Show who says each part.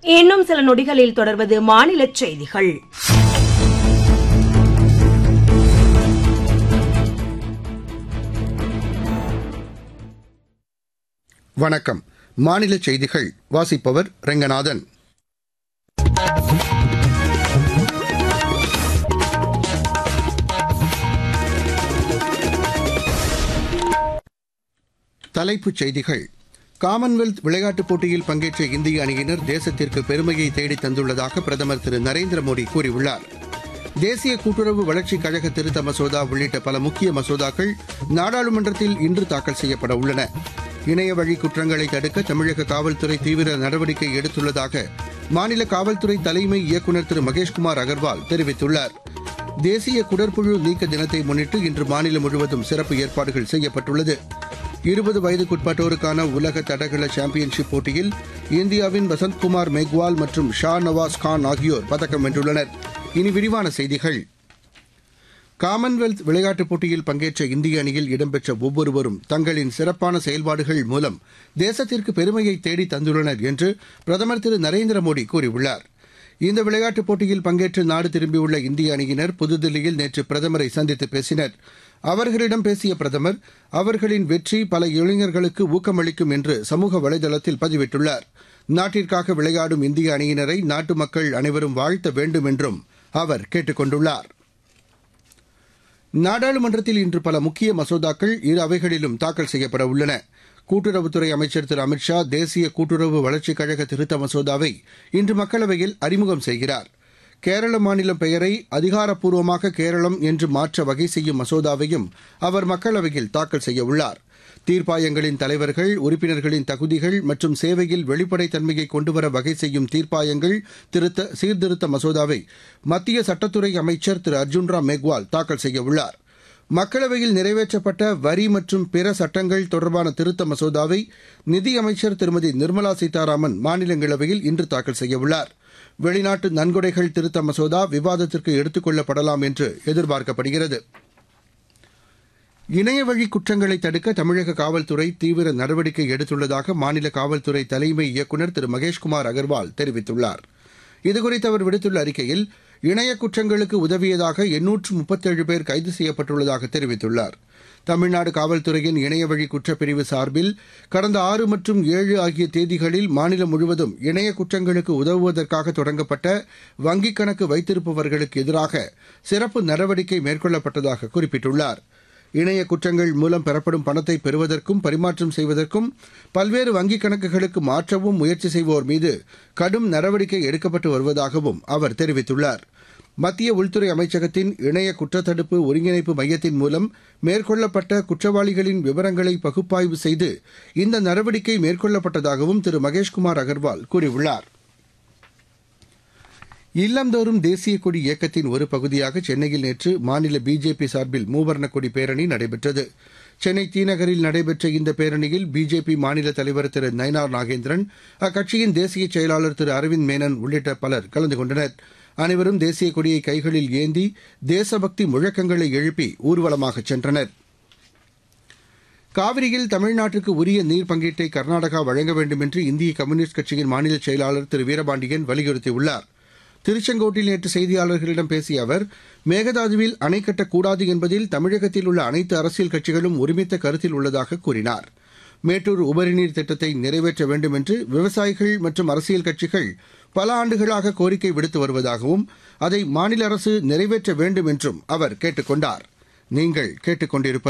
Speaker 1: இன்னும் சில நொடிகளில் தொடர்வது மாநில செய்திகள்
Speaker 2: வணக்கம் மாநில செய்திகள் வாசிப்பவர் ரெங்கநாதன் தலைப்புச் செய்திகள் காமன்வெல்த் விளையாட்டுப் போட்டியில் பங்கேற்ற இந்திய அணியினர் தேசத்திற்கு பெருமையை தேடித் தந்துள்ளதாக பிரதமர் திரு நரேந்திர மோடி கூறியுள்ளார் தேசிய கூட்டுறவு வளர்ச்சிக் கழக திருத்த மசோதா உள்ளிட்ட பல முக்கிய மசோதாக்கள் நாடாளுமன்றத்தில் இன்று தாக்கல் செய்யப்பட உள்ளன இணைய வழி குற்றங்களை தடுக்க தமிழக காவல்துறை தீவிர நடவடிக்கை எடுத்துள்ளதாக மாநில காவல்துறை தலைமை இயக்குநர் திரு மகேஷ்குமார் அகர்வால் தெரிவித்துள்ளார் தேசிய குடற்புழு நீக்க தினத்தை முன்னிட்டு இன்று மாநிலம் முழுவதும் சிறப்பு ஏற்பாடுகள் செய்யப்பட்டுள்ளது இருபது வயதுக்குட்பட்டோருக்கான உலக தடகள சாம்பியன்ஷிப் போட்டியில் இந்தியாவின் வசந்த்குமார் மெக்வால் மற்றும் ஷா நவாஸ் கான் ஆகியோர் பதக்கம் வென்றுள்ளனர் இனி விரிவான செய்திகள் காமன்வெல்த் விளையாட்டுப் போட்டியில் பங்கேற்ற இந்திய அணியில் இடம்பெற்ற ஒவ்வொருவரும் தங்களின் சிறப்பான செயல்பாடுகள் மூலம் தேசத்திற்கு பெருமையை தேடி தந்துள்ளனர் என்று பிரதமர் திரு நரேந்திர மோடி கூறியுள்ளார் இந்த விளையாட்டுப் போட்டியில் பங்கேற்று நாடு திரும்பியுள்ள இந்திய அணியினர் புதுதில்லியில் நேற்று பிரதமரை சந்தித்து பேசினர் அவர்களிடம் பேசிய பிரதமர் அவர்களின் வெற்றி பல இளைஞர்களுக்கு ஊக்கமளிக்கும் என்று சமூக வலைதளத்தில் பதிவிட்டுள்ளார் நாட்டிற்காக விளையாடும் இந்திய அணியினரை நாட்டு மக்கள் அனைவரும் வாழ்த்த வேண்டும் என்றும் அவர் கேட்டுக் கொண்டுள்ளார் நாடாளுமன்றத்தில் இன்று பல முக்கிய மசோதாக்கள் இரு அவைகளிலும் தாக்கல் செய்யப்பட உள்ளன கூட்டுறவுத்துறை அமைச்சர் திரு அமித்ஷா தேசிய கூட்டுறவு வளர்ச்சிக் கழக திருத்த மசோதாவை இன்று மக்களவையில் அறிமுகம் செய்கிறார் கேரள மாநிலம் பெயரை அதிகாரப்பூர்வமாக கேரளம் என்று மாற்ற வகை செய்யும் மசோதாவையும் அவர் மக்களவையில் தாக்கல் செய்ய உள்ளார் தீர்ப்பாயங்களின் தலைவர்கள் உறுப்பினர்களின் தகுதிகள் மற்றும் சேவையில் வெளிப்படைத்தன்மையை கொண்டுவர வகை செய்யும் தீர்ப்பாயங்கள் திருத்த சீர்திருத்த மசோதாவை மத்திய சட்டத்துறை அமைச்சர் திரு அர்ஜுன்ராம் மெக்வால் தாக்கல் செய்ய உள்ளார் மக்களவையில் நிறைவேற்றப்பட்ட வரி மற்றும் பிற சட்டங்கள் தொடர்பான திருத்த மசோதாவை நிதியமைச்சர் திருமதி நிர்மலா சீதாராமன் மாநிலங்களவையில் இன்று தாக்கல் செய்யவுள்ளார் வெளிநாட்டு நன்கொடைகள் திருத்த மசோதா விவாதத்திற்கு எடுத்துக் கொள்ளப்படலாம் என்று எதிர்பார்க்கப்படுகிறது இணையவழி குற்றங்களை தடுக்க தமிழக காவல்துறை தீவிர நடவடிக்கை எடுத்துள்ளதாக மாநில காவல்துறை தலைமை இயக்குநர் திரு மகேஷ்குமார் அகர்வால் தெரிவித்துள்ளார் இதுகுறித்து அவர் விடுத்துள்ள அறிக்கையில் இணைய குற்றங்களுக்கு உதவியதாக எண்ணூற்று முப்பத்தேழு பேர் கைது செய்யப்பட்டுள்ளதாக தெரிவித்துள்ளார் தமிழ்நாடு காவல்துறையின் இணையவழி குற்றப்பிரிவு சார்பில் கடந்த ஆறு மற்றும் ஏழு ஆகிய தேதிகளில் மாநிலம் முழுவதும் இணைய குற்றங்களுக்கு உதவுவதற்காக தொடங்கப்பட்ட வங்கிக் கணக்கு வைத்திருப்பவர்களுக்கு எதிராக சிறப்பு நடவடிக்கை மேற்கொள்ளப்பட்டதாக குறிப்பிட்டுள்ளார் இணைய குற்றங்கள் மூலம் பெறப்படும் பணத்தை பெறுவதற்கும் பரிமாற்றம் செய்வதற்கும் பல்வேறு வங்கிக் கணக்குகளுக்கு மாற்றவும் முயற்சி செய்வோர் மீது கடும் நடவடிக்கை எடுக்கப்பட்டு வருவதாகவும் அவர் தெரிவித்துள்ளார் மத்திய உள்துறை அமைச்சகத்தின் இணைய குற்றத்தடுப்பு ஒருங்கிணைப்பு மையத்தின் மூலம் மேற்கொள்ளப்பட்ட குற்றவாளிகளின் விவரங்களை பகுப்பாய்வு செய்து இந்த நடவடிக்கை மேற்கொள்ளப்பட்டதாகவும் திரு மகேஷ்குமார் அகர்வால் கூறியுள்ளார் இல்லந்தோறும் தேசிய கொடி இயக்கத்தின் ஒரு பகுதியாக சென்னையில் நேற்று மாநில பிஜேபி சார்பில் மூவர்ண கொடி பேரணி நடைபெற்றது சென்னை தீநகரில் நடைபெற்ற இந்த பேரணியில் பிஜேபி மாநில தலைவர் திரு நயனார் நாகேந்திரன் அக்கட்சியின் தேசிய செயலாளர் திரு அரவிந்த் மேனன் உள்ளிட்ட பலர் கலந்து கொண்டனர் அனைவரும் தேசிய கொடியை கைகளில் ஏந்தி தேசபக்தி முழக்கங்களை எழுப்பி ஊர்வலமாக சென்றனர் காவிரியில் தமிழ்நாட்டிற்கு உரிய நீர் பங்கீட்டை கர்நாடகா வழங்க வேண்டும் என்று இந்திய கம்யூனிஸ்ட் கட்சியின் மாநில செயலாளர் திரு வீரபாண்டியன் வலியுறுத்தியுள்ளார் திருச்செங்கோட்டில் நேற்று செய்தியாளர்களிடம் பேசிய அவர் மேகதாதுவில் அணை கட்டக்கூடாது என்பதில் தமிழகத்தில் உள்ள அனைத்து அரசியல் கட்சிகளும் ஒருமித்த கருத்தில் உள்ளதாக கூறினார் மேட்டூர் உபரிநீர் திட்டத்தை நிறைவேற்ற வேண்டும் என்று விவசாயிகள் மற்றும் அரசியல் கட்சிகள் பல ஆண்டுகளாக கோரிக்கை விடுத்து வருவதாகவும் அதை மாநில அரசு நிறைவேற்ற வேண்டும் என்றும் அவர் கேட்டுக் கொண்டார் நீங்கள் கேட்டுக் கொண்டிருப்பது